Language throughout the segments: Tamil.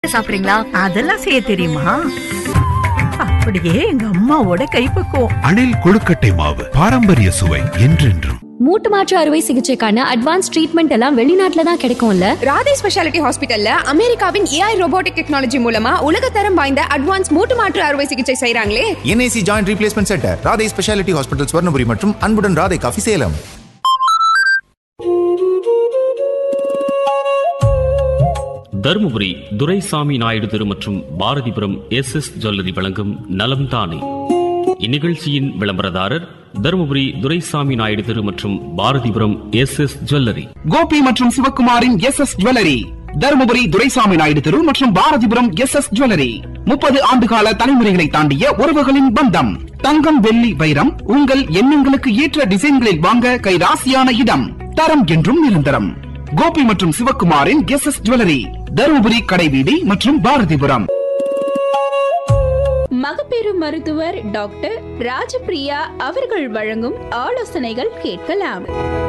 சாப்பிடுறீங்களா அதெல்லாம் செய்ய தெரியுமா அப்படியே எங்க அம்மாவோட கைப்பக்குவம் அணில் கொழுக்கட்டை மாவு பாரம்பரிய சுவை என்றென்றும் மூட்டு மாற்று அறுவை சிகிச்சைக்கான அட்வான்ஸ் ட்ரீட்மெண்ட் எல்லாம் வெளிநாட்டுல தான் கிடைக்கும்ல ராதே ஸ்பெஷாலிட்டி ஹாஸ்பிட்டல்ல அமெரிக்காவின் ஏஐ ரோபோட்டிக் டெக்னாலஜி மூலமா உலகத்தரம் வாய்ந்த அட்வான்ஸ் மூட்டு மாற்று அறுவை சிகிச்சை செய்றாங்களே NIC joint replacement centre Radhai speciality hospital Swarnapuri மற்றும் அன்புடன் ராதை காஃபி சேலம் தருமபுரி துரைசாமி நாயுடு தெரு மற்றும் பாரதிபுரம் எஸ் எஸ் ஜுவல்லரி வழங்கும் நலம் தானே இந்நிகழ்ச்சியின் விளம்பரதாரர் தருமபுரி துரைசாமி நாயுடு தெரு மற்றும் Bharathipuram S S jewellery Gopi மற்றும் சிவக்குமாரின் S S jewellery Dharmapuri Duraisamy Naidu தெரு மற்றும் பாரதிபுரம் எஸ் எஸ் ஜுவல்லரி முப்பது ஆண்டுகால தலைமுறைகளை தாண்டிய உறவுகளின் பந்தம் தங்கம் வெள்ளி வைரம் உங்கள் எண்ணங்களுக்கு ஏற்ற டிசைன்களில் வாங்க கைராசியான இடம் தரம் என்றும் நிரந்தரம் கோபி மற்றும் சிவக்குமாரின் எஸ் எஸ் ஜுவல்லரி தருமபுரி கடைவீதி மற்றும் பாரதிபுரம் மகப்பேறு மருத்துவர் டாக்டர் ராஜபிரியா அவர்கள் வழங்கும் ஆலோசனைகள் கேட்கலாம்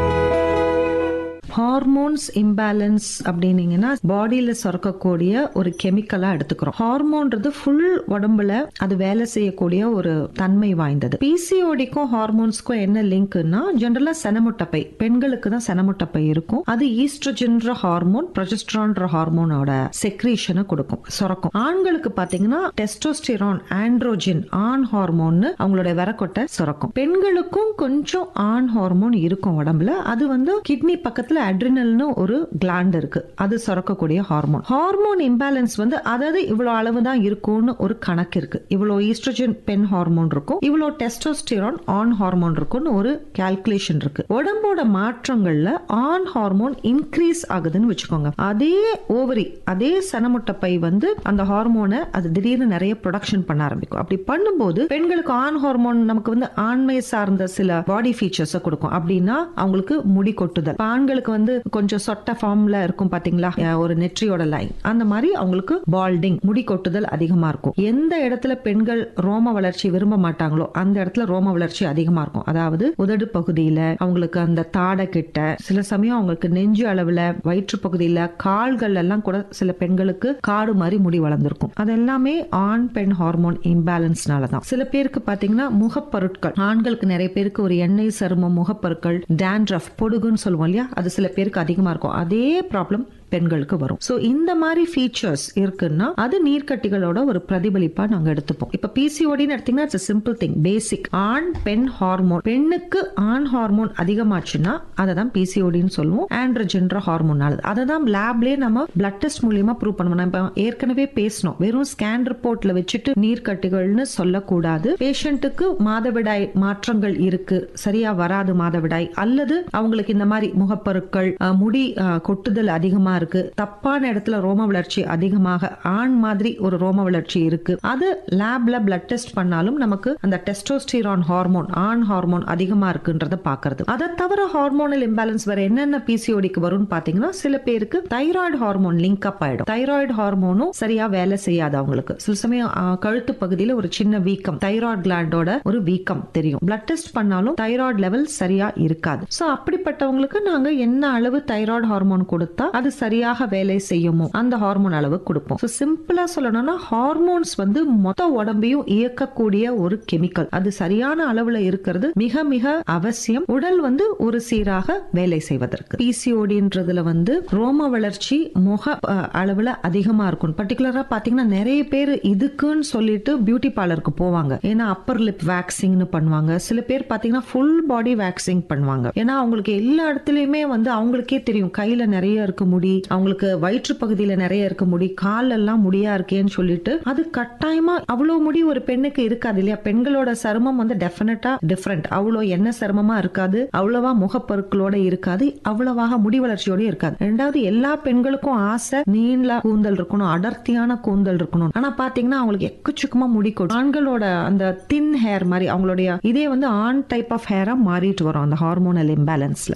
ஹார்மோன்ஸ் இம்பேலன்ஸ் அப்படின்னீங்கன்னா பாடியில சுரக்கக்கூடிய ஒரு கெமிக்கலா எடுத்துக்கிறோம் ஹார்மோன்றது ஃபுல் உடம்புல அது வேலை செய்யக்கூடிய ஒரு தன்மை வாய்ந்தது பிசிஓடிக்கும் ஹார்மோன்ஸ்க்கும் என்ன லிங்க்னா ஜென்ரலா செனமுட்டப்பை பெண்களுக்கு தான் செனமுட்டப்பை இருக்கும் அது ஈஸ்ட்ரஜென்ற ஹார்மோன் ப்ரொஜெஸ்ட்ரான்ற ஹார்மோனோட செக்ரீஷனை கொடுக்கும் சுரக்கும் ஆண்களுக்கு பாத்தீங்கன்னா டெஸ்டோஸ்டிரான் ஆண்ட்ரோஜின் ஆண் ஹார்மோன் அவங்களுடைய விரக்கொட்டை சுரக்கும் பெண்களுக்கும் கொஞ்சம் ஆண் ஹார்மோன் இருக்கும் உடம்புல அது வந்து கிட்னி பக்கத்துல அட்ரினல்னு ஒரு கிளாண்ட் இருக்கு அது சுரக்கக்கூடிய ஹார்மோன் ஹார்மோன் இம்பேலன்ஸ் வந்து அதாவது இவ்வளவு அளவு தான் இருக்கும்னு ஒரு கணக்கு இருக்கு இவ்வளவு ஈஸ்ட்ரஜன் பெண் ஹார்மோன் இருக்கும் இவ்வளவு டெஸ்டோஸ்டிரான் ஆன் ஹார்மோன் இருக்கும்னு ஒரு கால்குலேஷன் இருக்கு உடம்போட மாற்றங்கள்ல ஆன் ஹார்மோன் இன்க்ரீஸ் ஆகுதுன்னு வச்சுக்கோங்க அதே ஓவரி அதே சனமுட்டப்பை வந்து அந்த ஹார்மோனை அது திடீர்னு நிறைய ப்ரொடக்ஷன் பண்ண ஆரம்பிக்கும் அப்படி பண்ணும்போது பெண்களுக்கு ஆண் ஹார்மோன் நமக்கு வந்து ஆண்மை சார்ந்த சில பாடி ஃபீச்சர்ஸ் கொடுக்கும் அப்படின்னா அவங்களுக்கு முடி கொட்டுதல் இப்ப ஆண்களுக்கு வந்து கொஞ்சம் சொட்ட ஃபார்ம்ல இருக்கும் பாத்தீங்களா அஹ் ஒரு நெற்றியோட லைன் அந்த மாதிரி அவங்களுக்கு பால்டிங் முடி கொட்டுதல் அதிகமா இருக்கும் எந்த இடத்துல பெண்கள் ரோம வளர்ச்சி விரும்ப மாட்டாங்களோ அந்த இடத்துல ரோம வளர்ச்சி அதிகமா இருக்கும் அதாவது உதடு பகுதியில அவங்களுக்கு அந்த தாடை கிட்ட சில சமயம் அவங்களுக்கு நெஞ்சு அளவுல வயிற்று பகுதியில கால்கள் எல்லாம் கூட சில பெண்களுக்கு காடு மாதிரி முடி வளர்ந்துருக்கும் அது எல்லாமே ஆண் பெண் ஹார்மோன் இம்பேலன்ஸ்னால தான் சில பேருக்கு பாத்தீங்கன்னா முகப்பொருட்கள் ஆண்களுக்கு நிறைய பேருக்கு ஒரு எண்ணெய் சருமம் முகப்பொருட்கள் டேண்ட்ரஃப் பொடுகுன்னு சொல்லுவோம் இல்லையா அது சில பேருக்கு அதிகமா இருக்கும் அதே ப்ராப்ளம் பெண்களுக்கு வரும் சோ இந்த மாதிரி ஃபீச்சர்ஸ் இருக்குன்னா அது நீர்க்கட்டிகளோட ஒரு பிரதிபலிப்பா நாங்க எடுத்துப்போம் இப்ப பிசிஓடின்னு எடுத்தீங்கன்னா இட்ஸ் சிம்பிள் திங் பேசிக் ஆண் பெண் ஹார்மோன் பெண்ணுக்கு ஆண் ஹார்மோன் அதிகமாச்சுன்னா அதை தான் பிசிஓடின்னு சொல்லுவோம் ஆண்ட்ரஜென்ற ஹார்மோன் அதை தான் லேப்லயே நம்ம பிளட் டெஸ்ட் மூலியமா ப்ரூவ் பண்ணுவோம் நம்ம ஏற்கனவே பேசணும் வெறும் ஸ்கேன் ரிப்போர்ட்ல வச்சுட்டு நீர்க்கட்டிகள்னு சொல்லக்கூடாது பேஷண்ட்டுக்கு மாதவிடாய் மாற்றங்கள் இருக்கு சரியா வராது மாதவிடாய் அல்லது அவங்களுக்கு இந்த மாதிரி முகப்பருக்கள் அஹ், முடி அஹ், கொட்டுதல் அதிகமா இருக்கு தப்பான இடத்துல ரோம வளர்ச்சி அதிகமாக ஆண் மாதிரி ஒரு ரோம வளர்ச்சி இருக்கு அது லேப்ல பிளட் டெஸ்ட் பண்ணாலும் நமக்கு அந்த டெஸ்டோஸ்டிரான் ஹார்மோன் ஆண் ஹார்மோன் அதிகமா இருக்குன்றத பாக்குறது அதை தவிர ஹார்மோனல் இம்பேலன்ஸ் வேற என்னென்ன பிசிஓடிக்கு வரும்னு பாத்தீங்கன்னா சில பேருக்கு தைராய்டு ஹார்மோன் லிங்க் அப் ஆயிடும் தைராய்டு ஹார்மோனும் சரியா வேலை செய்யாது அவங்களுக்கு சில சமயம் ஆ, கழுத்து பகுதியில ஒரு சின்ன வீக்கம் தைராய்டு கிளாண்டோட ஒரு வீக்கம் தெரியும் பிளட் டெஸ்ட் பண்ணாலும் தைராய்டு லெவல் சரியா இருக்காது சோ அப்படிப்பட்டவங்களுக்கு நாங்க என்ன அளவு தைராய்டு ஹார்மோன் கொடுத்தா அது சரியாக வேலை செய்யுமோ அந்த ஹார்மோன் அளவு கொடுப்போம் ஸோ சிம்பிளா சொல்லணும்னா ஹார்மோன்ஸ் வந்து மொத்த உடம்பையும் இயக்கக்கூடிய ஒரு கெமிக்கல் அது சரியான அளவுல இருக்கிறது மிக மிக அவசியம் உடல் வந்து ஒரு சீராக வேலை செய்வதற்கு பிசிஓடின்றதுல வந்து ரோம வளர்ச்சி முக அஹ், அளவுல அதிகமா இருக்கும் பர்டிகுலரா பாத்தீங்கன்னா நிறைய பேர் இதுக்குன்னு சொல்லிட்டு பியூட்டி பார்லருக்கு போவாங்க ஏன்னா அப்பர் லிப் வேக்சிங்னு பண்ணுவாங்க சில பேர் பாத்தீங்கன்னா ஃபுல் பாடி வேக்சிங் பண்ணுவாங்க ஏன்னா அவங்களுக்கு எல்லா இடத்துலயுமே வந்து அவங்களுக்கே தெரியும் கையில நிறைய இருக்க முடி அவங்களுக்கு வயிற்று பகுதியில நிறைய இருக்க முடி கால் எல்லாம் முடியா இருக்கேன்னு சொல்லிட்டு அது கட்டாயமா அவ்வளவு முடி ஒரு பெண்ணுக்கு இருக்காது இல்லையா பெண்களோட சருமம் வந்து டெஃபினட்டா டிஃப்ரெண்ட் அவ்வளோ என்ன சருமமா இருக்காது அவ்வளவா முகப்பொருட்களோட இருக்காது அவ்வளவாக முடி வளர்ச்சியோட இருக்காது ரெண்டாவது எல்லா பெண்களுக்கும் ஆசை நீள கூந்தல் இருக்கணும் அடர்த்தியான கூந்தல் இருக்கணும் ஆனா பாத்தீங்கன்னா அவங்களுக்கு எக்கச்சக்கமா முடி கொடும் ஆண்களோட அந்த தின் ஹேர் மாதிரி அவங்களுடைய இதே வந்து ஆண் டைப் ஆஃப் ஹேரா மாறிட்டு வரும் அந்த ஹார்மோனல் இம்பேலன்ஸ்ல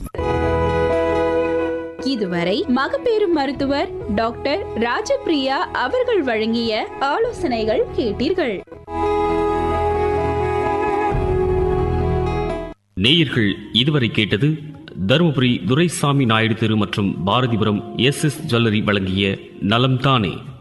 இதுவரை மகப்பேறு மருத்துவர் டாக்டர் ராஜபிரியா அவர்கள் வழங்கிய ஆலோசனைகள் கேட்டீர்கள் நேயர்கள் இதுவரை கேட்டது தருமபுரி துரைசாமி நாயுடு தெரு மற்றும் பாரதிபுரம் எஸ் எஸ் ஜுவல்லரி வழங்கிய நலம் தானே